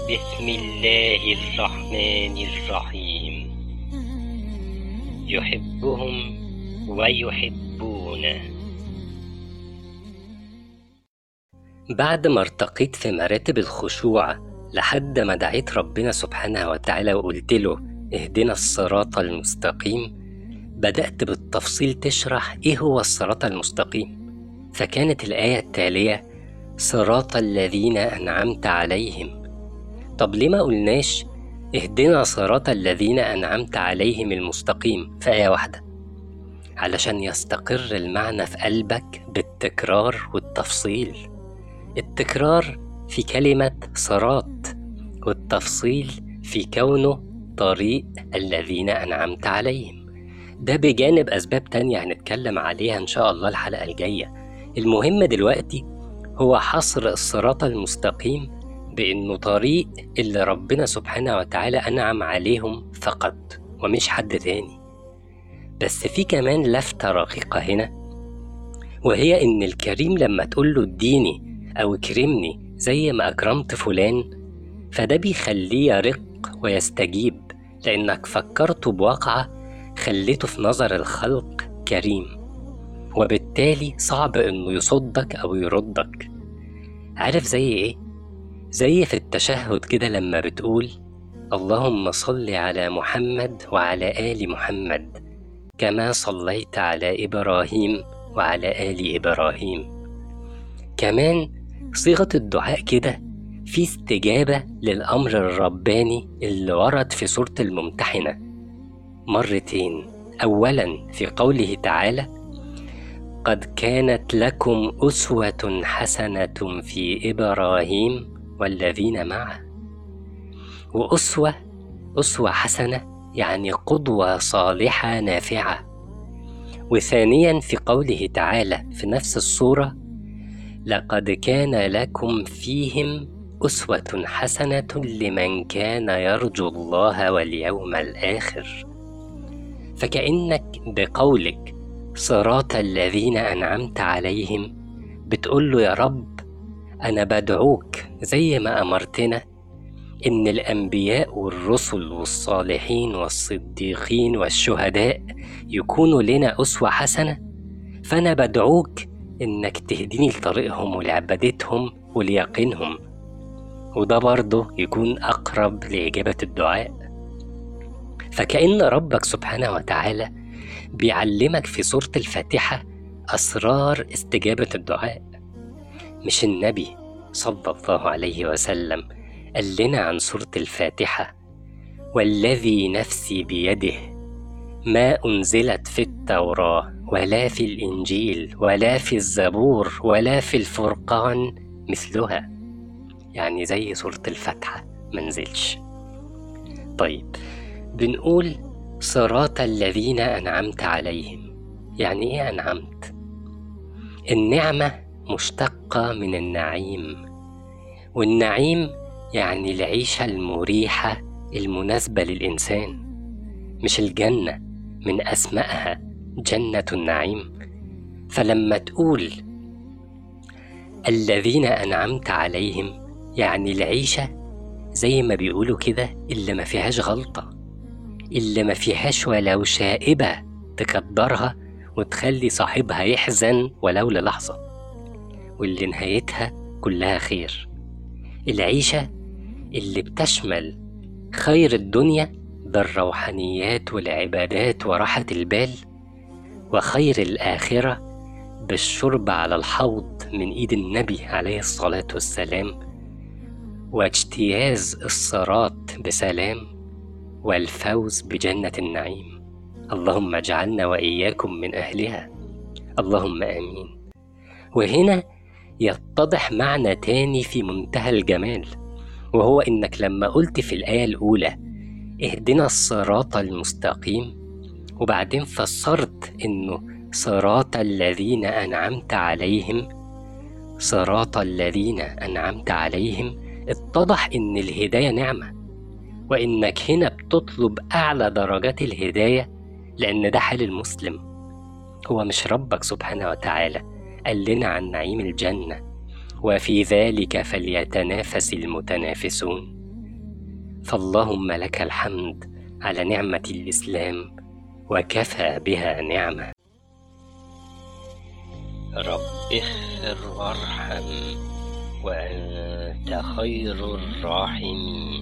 بسم الله الرحمن الرحيم يحبهم ويحبونه بعد ما ارتقيت في مراتب الخشوع لحد ما دعيت ربنا سبحانه وتعالى وقلت له اهدنا الصراط المستقيم بدأت بالتفصيل تشرح ايه هو الصراط المستقيم فكانت الآية التالية صراط الذين أنعمت عليهم طب ليه ما قلناش اهدنا صراط الذين أنعمت عليهم المستقيم في آية واحدة علشان يستقر المعنى في قلبك بالتكرار والتفصيل التكرار في كلمة صراط والتفصيل في كونه طريق الذين أنعمت عليهم ده بجانب أسباب تانية هنتكلم عليها إن شاء الله الحلقة الجاية المهم دلوقتي هو حصر الصراط المستقيم بإنه طريق اللي ربنا سبحانه وتعالى أنعم عليهم فقط ومش حد تاني بس في كمان لفتة رقيقة هنا وهي إن الكريم لما تقول له اديني أو اكرمني زي ما أكرمت فلان فده بيخليه يرق ويستجيب لأنك فكرته بواقعة خليته في نظر الخلق كريم وبالتالي صعب إنه يصدك أو يردك عارف زي إيه؟ زي في التشهد كده لما بتقول اللهم صل على محمد وعلى آل محمد كما صليت على إبراهيم وعلى آل إبراهيم كمان صيغة الدعاء كده في استجابة للأمر الرباني اللي ورد في سورة الممتحنة مرتين أولا في قوله تعالى قد كانت لكم أسوة حسنة في إبراهيم والذين معه وأسوة أسوة حسنة يعني قدوة صالحة نافعة وثانيا في قوله تعالى في نفس السورة لقد كان لكم فيهم أسوة حسنة لمن كان يرجو الله واليوم الآخر فكأنك بقولك صراط الذين أنعمت عليهم بتقول له يا رب أنا بدعوك زي ما أمرتنا إن الأنبياء والرسل والصالحين والصديقين والشهداء يكونوا لنا أسوة حسنة فأنا بدعوك إنك تهديني لطريقهم ولعبادتهم وليقينهم وده برضه يكون أقرب لإجابة الدعاء فكأن ربك سبحانه وتعالى بيعلمك في سورة الفاتحة أسرار استجابة الدعاء مش النبي صلى الله عليه وسلم قال لنا عن سورة الفاتحة والذي نفسي بيده ما أنزلت في التوراة ولا في الإنجيل ولا في الزبور ولا في الفرقان مثلها يعني زي سورة الفاتحة منزلش طيب بنقول صراط الذين أنعمت عليهم يعني إيه أنعمت؟ النعمة مشتقة من النعيم والنعيم يعني العيشة المريحة المناسبة للإنسان مش الجنة من أسمائها جنة النعيم فلما تقول الذين أنعمت عليهم يعني العيشة زي ما بيقولوا كده اللي ما فيهاش غلطة اللي ما فيهاش ولو شائبة تكدرها وتخلي صاحبها يحزن ولو للحظة واللي نهايتها كلها خير العيشة اللي بتشمل خير الدنيا بالروحانيات والعبادات وراحة البال وخير الآخرة بالشرب على الحوض من إيد النبي عليه الصلاة والسلام واجتياز الصراط بسلام والفوز بجنة النعيم اللهم اجعلنا وإياكم من أهلها اللهم آمين وهنا يتضح معنى تاني في منتهى الجمال وهو إنك لما قلت في الآية الأولى اهدنا الصراط المستقيم وبعدين فسرت إنه صراط الذين أنعمت عليهم صراط الذين أنعمت عليهم اتضح إن الهداية نعمة وإنك هنا بتطلب أعلى درجات الهداية لأن ده حال المسلم هو مش ربك سبحانه وتعالى قال لنا عن نعيم الجنة وفي ذلك فليتنافس المتنافسون فاللهم لك الحمد على نعمة الإسلام وكفى بها نعمة رب اغفر وارحم وأنت خير الراحمين